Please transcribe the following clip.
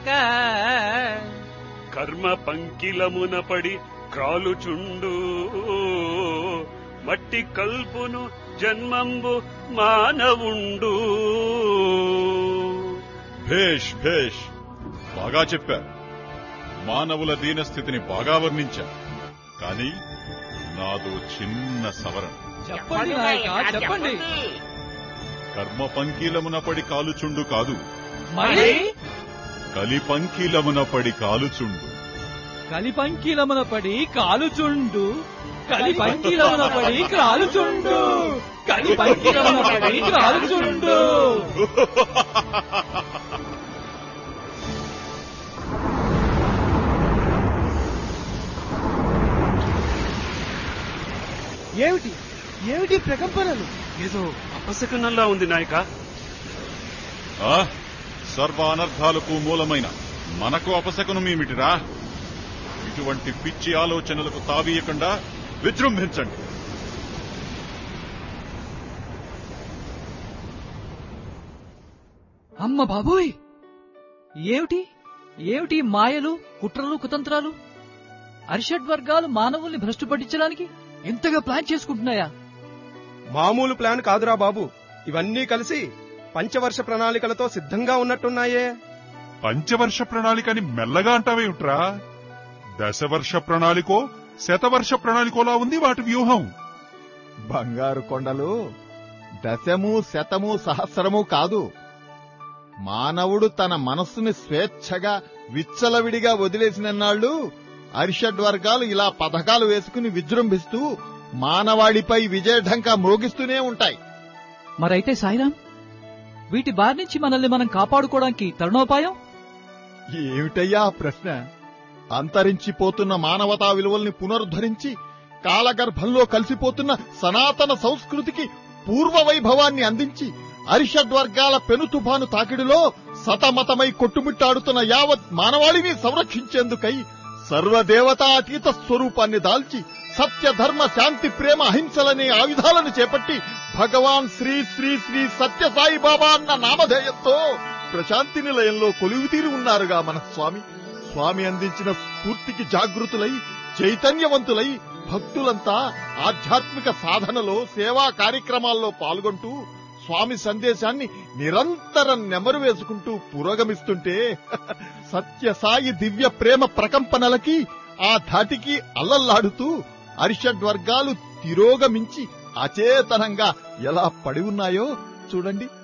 కర్మ పంకిలమున పడి క్రాలుచుండు మట్టి కల్పును జన్మంబు మానవుండు భేష్ భేష్ బాగా చెప్పారు మానవుల దీనస్థితిని బాగా వర్ణించారు కానీ నాదో చిన్న సవరణ చెప్పండి నాయక చెప్పండి కర్మ పంకీలమున పడి కాలుచుండు కాదు మరి కలి పంకీలమున పడి కాలుచుండు కలిపంకిలమున పడి కాలుచుండు కలిపంకిలమున పడి కాలుచుండు కలిపంకిలమున పడి కాలుచుండు ఏమిటి ఏమిటి ప్రకంపనలు ఏదో అపశకనంలా ఉంది నాయక ఆ సర్వ అనర్థాలకు మూలమైన మనకు అపశకునమేమిటిరా ఇటువంటి పిచ్చి ఆలోచనలకు తావీయకుండా విజృంభించండి అమ్మ బాబోయ్ ఏమిటి ఏమిటి మాయలు కుట్రలు కుతంత్రాలు అరిషడ్ వర్గాలు మానవుల్ని భ్రష్టు పట్టించడానికి ఎంతగా ప్లాన్ చేసుకుంటున్నాయా మామూలు ప్లాన్ కాదురా బాబు ఇవన్నీ కలిసి పంచవర్ష ప్రణాళికలతో సిద్ధంగా ఉన్నట్టున్నాయే పంచవర్ష ప్రణాళికని మెల్లగా అంటావేమిట్రా దశవర్ష ప్రణాళికో శతవర్ష ప్రణాళికోలా ఉంది వాటి వ్యూహం బంగారు కొండలు దశము శతము సహస్రము కాదు మానవుడు తన మనస్సుని స్వేచ్ఛగా విచ్చలవిడిగా వదిలేసినన్నాళ్ళు అరిషడ్ వర్గాలు ఇలా పథకాలు వేసుకుని విజృంభిస్తూ మానవాళిపై విజయఢంకా మ్రోగిస్తూనే ఉంటాయి మరైతే సాయిరాం వీటి బారి నుంచి మనల్ని మనం కాపాడుకోవడానికి తరుణోపాయం ఏమిటయ్యా ఆ ప్రశ్న అంతరించిపోతున్న మానవతా విలువల్ని పునరుద్ధరించి కాలగర్భంలో కలిసిపోతున్న సనాతన సంస్కృతికి పూర్వ వైభవాన్ని అందించి అరిషడ్ వర్గాల పెను తుఫాను తాకిడిలో సతమతమై కొట్టుమిట్టాడుతున్న యావత్ మానవాళిని సంరక్షించేందుకై సర్వదేవతాతీత స్వరూపాన్ని దాల్చి సత్య ధర్మ శాంతి ప్రేమ అహింసలనే ఆయుధాలను చేపట్టి భగవాన్ శ్రీ శ్రీ శ్రీ సత్య సాయిబాబా అన్న నామధేయంతో ప్రశాంతి నిలయంలో కొలువుతీరి ఉన్నారుగా మన స్వామి స్వామి అందించిన స్ఫూర్తికి జాగృతులై చైతన్యవంతులై భక్తులంతా ఆధ్యాత్మిక సాధనలో సేవా కార్యక్రమాల్లో పాల్గొంటూ స్వామి సందేశాన్ని నిరంతరం నెమరు వేసుకుంటూ పురోగమిస్తుంటే సత్య సాయి దివ్య ప్రేమ ప్రకంపనలకి ఆ ధాటికి అల్లల్లాడుతూ అరిషడ్ వర్గాలు తిరోగమించి అచేతనంగా ఎలా పడి ఉన్నాయో చూడండి